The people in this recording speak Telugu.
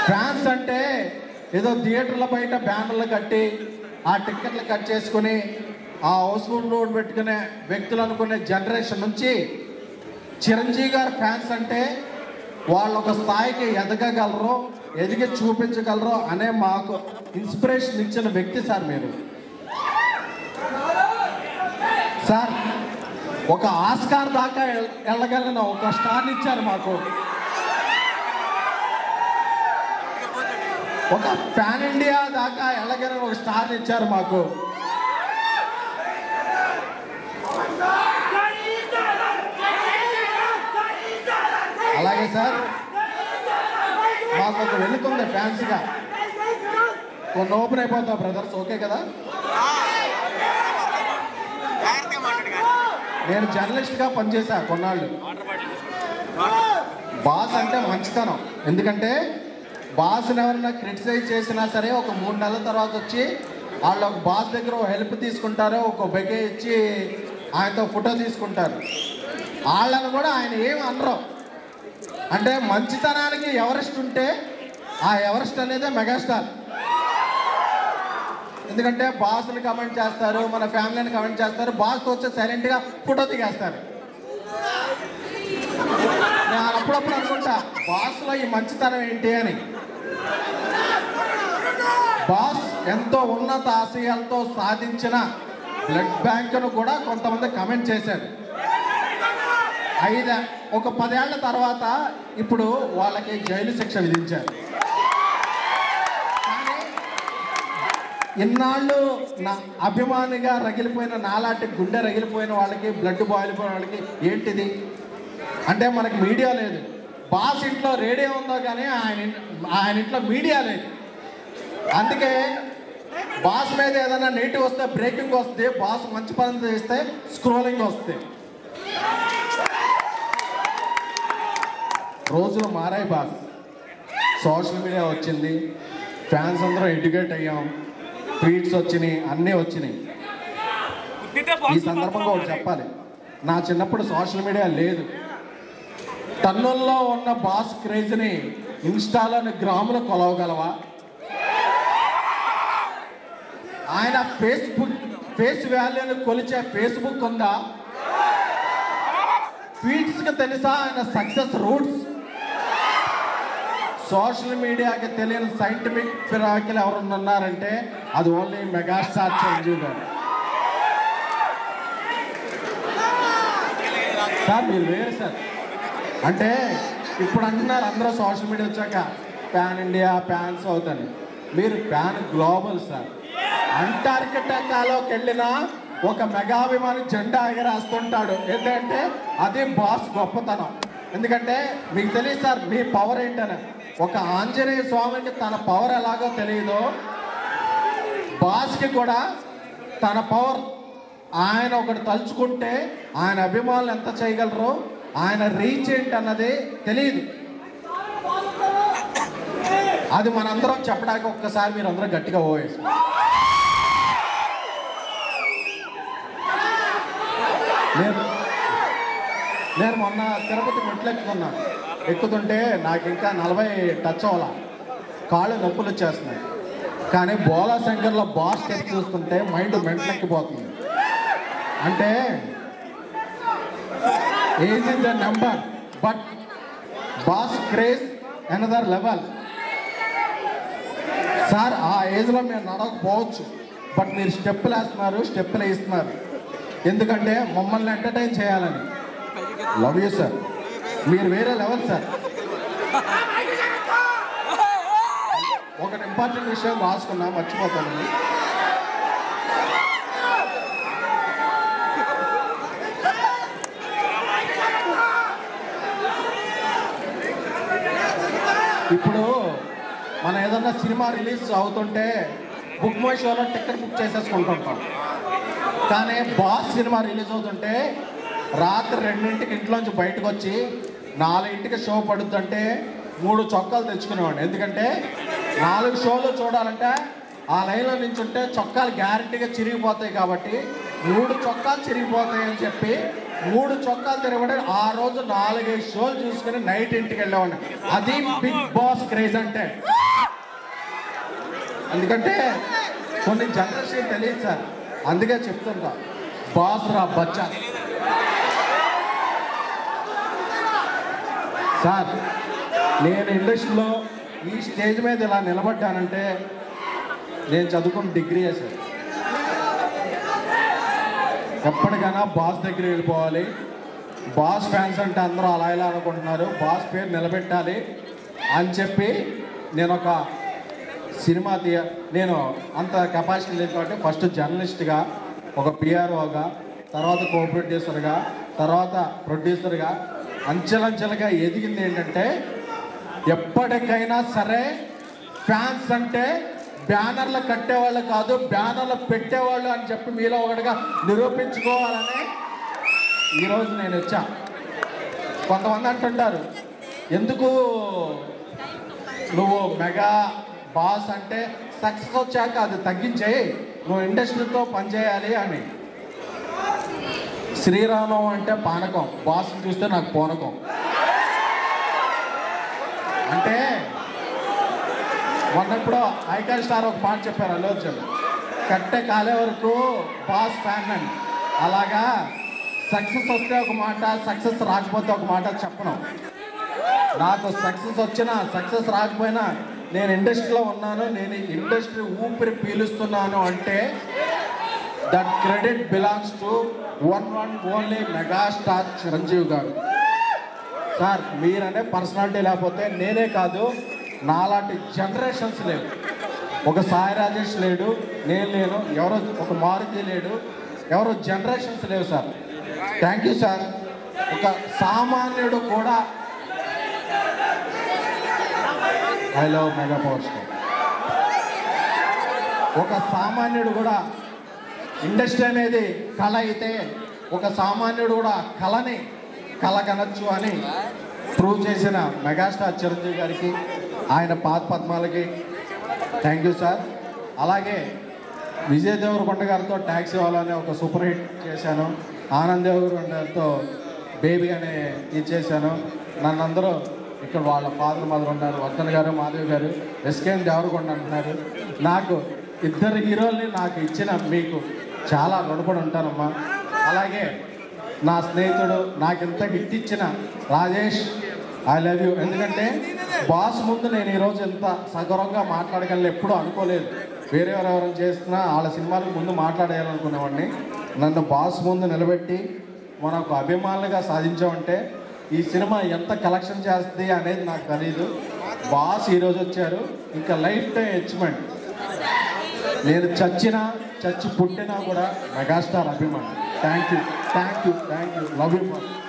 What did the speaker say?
ఫ్యాన్స్ అంటే ఏదో థియేటర్ల బయట బ్యానర్లు కట్టి ఆ టిక్కెట్లు కట్ చేసుకుని ఆ హౌస్ఫుల్ రోడ్ పెట్టుకునే వ్యక్తులు అనుకునే జనరేషన్ నుంచి చిరంజీవి గారి ఫ్యాన్స్ అంటే వాళ్ళు ఒక స్థాయికి ఎదగగలరు ఎదిగి చూపించగలరు అనే మాకు ఇన్స్పిరేషన్ ఇచ్చిన వ్యక్తి సార్ మీరు సార్ ఒక ఆస్కార్ దాకా ఎల్- వెళ్ళగలిగిన ఒక స్టార్ ఇచ్చారు మాకు ఒక పాన్ ఇండియా దాకా వెళ్ళగలిగిన ఒక స్టార్ ఇచ్చారు మాకు అలాగే సార్ మాకు ఒక వెళుతుంది ఫ్యాన్స్గా కొన్ని ఓపెన్ అయిపోతాం బ్రదర్స్ ఓకే కదా జాగ్రత్తగా మాట్లాడు కానీ నేను జర్నలిస్ట్గా పనిచేశా కొన్నాళ్ళు బాస్ అంటే మంచితనం ఎందుకంటే బాస్ని ఎవరైనా క్రిటిసైజ్ చేసినా సరే ఒక మూడు నెలల తర్వాత వచ్చి వాళ్ళు ఒక బాస్ దగ్గర ఒక హెల్ప్ తీసుకుంటారు ఒక బెగే ఇచ్చి ఆయనతో ఫోటో తీసుకుంటారు వాళ్ళని కూడా ఆయన ఏం అనరు అంటే మంచితనానికి ఎవరెస్ట్ ఉంటే ఆ ఎవరెస్ట్ అనేదే మెగాస్టార్ ఎందుకంటే బాస్ని కమెంట్ చేస్తారు మన ఫ్యామిలీని కమెంట్ చేస్తారు బాస్తో వచ్చి సైలెంట్గా ఫోటో దిగేస్తారు నేను అప్పుడప్పుడు అనుకుంటా బాస్లో ఈ మంచితనం ఏంటి అని బాస్ ఎంతో ఉన్నత ఆశయాలతో సాధించిన బ్లడ్ బ్యాంకును కూడా కొంతమంది కమెంట్ చేశారు ఐదు ఒక పదేళ్ల తర్వాత ఇప్పుడు వాళ్ళకి జైలు శిక్ష విధించారు కానీ ఇన్నాళ్ళు నా అభిమానిగా రగిలిపోయిన నాలాంటి గుండె రగిలిపోయిన వాళ్ళకి బ్లడ్ బాయిల్ పోయిన వాళ్ళకి ఏంటిది అంటే మనకి మీడియా లేదు బాస్ ఇంట్లో రేడియో ఉందో కానీ ఆయన ఇన్- ఆయన ఇంట్లో మీడియా లేదు అందుకే బాస్ మీద ఏదైనా నెగిటివ్ వస్తే బ్రేకింగ్ వస్తే బాస్ మంచి పని చేస్తే స్క్రోలింగ్ వస్తే రోజులు మారాయి బాస్ సోషల్ మీడియా వచ్చింది ఫ్యాన్స్ అందరూ ఎడ్యుకేట్ అయ్యాం ట్వీట్స్ వచ్చినాయి అన్నీ వచ్చినాయి ఈ సందర్భంగా ఒకటి చెప్పాలి నా చిన్నప్పుడు సోషల్ మీడియా లేదు టన్నుల్లో ఉన్న బాస్ క్రేజ్ని ఇన్స్టాలోని గ్రాములు కొలవగలవా ఆయన ఫేస్బుక్ ఫేస్ వాల్యూని కొలిచే ఫేస్బుక్ ఉందా ట్వీట్స్కి తెలుసా ఆయన సక్సెస్ రూట్స్ సోషల్ మీడియాకి తెలియని సైంటిఫిక్ ఫిరాకిల్ ఎవరన్నా ఉన్నారంటే అది only megastar Chiranjeevi garu sir మీరు వేరు సార్ అంటే ఇప్పుడు అంటున్నారు అందరూ సోషల్ మీడియా వచ్చాక ప్యాన్ ఇండియా ప్యాన్స్ అవుతాను మీరు ప్యాన్ గ్లోబల్ సార్ అంటార్కిటికాలోకి వెళ్ళిన ఒక మెగాభిమాని జెండా ఎగరేస్తుంటాడు ఏంటంటే అది బాస్ గొప్పతనం ఎందుకంటే మీకు తెలియదు సార్ మీ పవర్ ఏంటని ఒక ఆంజనేయ స్వామికి తన పవర్ ఎలాగో తెలియదో బాస్కి కూడా తన పవర్ ఆయన ఒకటి తలుచుకుంటే ఆయన అభిమానులు ఎంత చేయగలరో ఆయన రీచ్ ఏంటి అన్నది తెలియదు అది మనందరం చెప్పడానికి ఒక్కసారి మీరు అందరం గట్టిగా ఓవేసి నేను నేను మొన్న తిరుపతి మెట్లు ఎక్కుతున్నా ఎక్కుతుంటే నాకు ఇంకా నలభై టచ్ అవ్వాల కాళ్ళు నొప్పులు వచ్చేస్తున్నాయి కానీ బోలా శంకర్లో బాస్ స్టెప్ చూస్తుంటే మైండ్ మెంట్లెక్కిపోతుంది అంటే age is the number but boss craze another level sir ఆ ఏజ్లో మేము నడవకపోవచ్చు బట్ మీరు స్టెప్పులు వేస్తున్నారు స్టెప్పులు వేస్తున్నారు ఎందుకంటే మమ్మల్ని ఎంటర్టైన్ చేయాలని లవ్ యూ సార్ మీరు వేరే లెవెల్ సార్ ఒకటి ఇంపార్టెంట్ విషయం రాసుకున్నా మర్చిపోతాను ఇప్పుడు మనం ఏదన్నా సినిమా రిలీజ్ అవుతుంటే బుక్ మై షోలో టికెట్ బుక్ చేసేసుకుంటుంటాం కానీ బాస్ సినిమా రిలీజ్ అవుతుంటే రాత్రి రెండింటికి ఇంట్లోంచి బయటకు వచ్చి నాలుగింటికి షో పడుతుంటే మూడు చొక్కాలు తెచ్చుకునేవాడిని ఎందుకంటే నాలుగు షోలు చూడాలంటే ఆ లైన్లో నించుంటే చొక్కాలు గ్యారంటీగా చిరిగిపోతాయి కాబట్టి మూడు చొక్కాలు చిరిగిపోతాయని చెప్పి మూడు చొక్కాలు తిరగబడి ఆ రోజు నాలుగైదు షోలు చూసుకుని నైట్ ఇంటికి వెళ్ళేవాడిని అది బిగ్ బాస్ క్రేజ్ అంటే ఎందుకంటే కొన్ని జనరేషన్ తెలియదు సార్ అందుకే చెప్తుంటా బాస్ రా బచ్చా సార్ నేను ఇండస్ట్రీలో ఈ స్టేజ్ మీద ఇలా నిలబడ్డానంటే నేను చదువుకున్న డిగ్రీ సార్ ఎప్పటికైనా బాస్ దగ్గర వెళ్ళిపోవాలి బాస్ ఫ్యాన్స్ అంటే అందరూ అలా ఇలా అనుకుంటున్నారు బాస్ పేరు నిలబెట్టాలి అని చెప్పి నేను ఒక సినిమా తీయ నేను అంత కెపాసిటీ లేదు కాబట్టి ఫస్ట్ జర్నలిస్ట్గా ఒక పిఆర్ఓగా తర్వాత కో ప్రొడ్యూసర్గా తర్వాత ప్రొడ్యూసర్గా అంచెలంచెలుగా ఎదిగింది ఏంటంటే ఎప్పటికైనా సరే ఫ్యాన్స్ అంటే బ్యానర్లు కట్టేవాళ్ళు కాదు బ్యానర్లు పెట్టేవాళ్ళు అని చెప్పి మీలో ఒకటిగా నిరూపించుకోవాలని ఈరోజు నేను వచ్చా కొంతమంది అంటుంటారు ఎందుకు నువ్వు మెగా బాస్ అంటే సక్సెస్ వచ్చాక అది తగ్గించేయి నువ్వు ఇండస్ట్రీతో పనిచేయాలి అని శ్రీరామం అంటే పానకం బాస్ చూస్తే నాకు పూనకం అంటే మొన్నప్పుడు ఐకాన్ స్టార్ ఒక పాట చెప్పారు అల్లు అర్జున్ కట్టె కాలే వరకు బాస్ ఫ్యాన్ అని అలాగా సక్సెస్ వస్తే ఒక మాట సక్సెస్ రాకపోతే ఒక మాట చెప్పను నాకు సక్సెస్ వచ్చినా సక్సెస్ రాకపోయినా నేను ఇండస్ట్రీలో ఉన్నాను నేను ఇండస్ట్రీ ఊపిరి పీలుస్తున్నాను అంటే that credit belongs to one one only megastar Chiranjeevi garu sir మీరనే personality లేకపోతే నేనే కాదు నాలాంటి జనరేషన్స్ లేవు ఒక సాయి రాజేష్ లేడు నేను లేను ఎవరో ఒక మారుతి లేడు ఎవరో జనరేషన్స్ లేవు సార్ థ్యాంక్ యూ సార్ ఒక సామాన్యుడు కూడా I love mega power star ఒక సామాన్యుడు కూడా ఇండస్ట్రీ అనేది కళ అయితే ఒక సామాన్యుడు కూడా కళని కళ కనొచ్చు అని ప్రూవ్ చేసిన మెగాస్టార్ చిరంజీవి గారికి ఆయన పాత పద్మాలకి థ్యాంక్ యూ సార్ అలాగే విజయ్ దేవరకొండ గారితో ట్యాక్సీ వాళ్ళ అనే ఒక సూపర్ హిట్ చేశాను ఆనంద్ దేవరకొండ గారితో బేబీ అనే ఇది చేశాను నన్ను అందరూ ఇక్కడ వాళ్ళ ఫాదర్ మదర్ ఉన్నారు వర్ధన్ గారు మాధవ్ గారు ఎస్కేఎన్ దేవరకొండ అంటున్నారు నాకు ఇద్దరు హీరోల్ని నాకు ఇచ్చిన మీకు చాలా రుణపడి ఉంటానమ్మా అలాగే నా స్నేహితుడు నాకు ఇంత హిట్ ఇచ్చిన రాజేష్ ఐ లవ్ యూ ఎందుకంటే బాస్ ముందు నేను ఈరోజు ఎంత సగౌరవంగా మాట్లాడగలను ఎప్పుడూ అనుకోలేదు వేరే ఎవరెవరైనా చేస్తున్నా వాళ్ళ సినిమాలకు ముందు మాట్లాడేయాలనుకునేవాడిని నన్ను బాస్ ముందు నిలబెట్టి మనకు అభిమానులుగా సాధించామంటే ఈ సినిమా ఎంత కలెక్షన్ చేస్తుంది అనేది నాకు తెలియదు బాస్ ఈరోజు వచ్చారు ఇంకా లైఫ్ టైం అచీవ్మెంట్ నేను చచ్చినా చచ్చి పుట్టినా కూడా మెగాస్టార్ అభిమానం thank you thank you thank you love you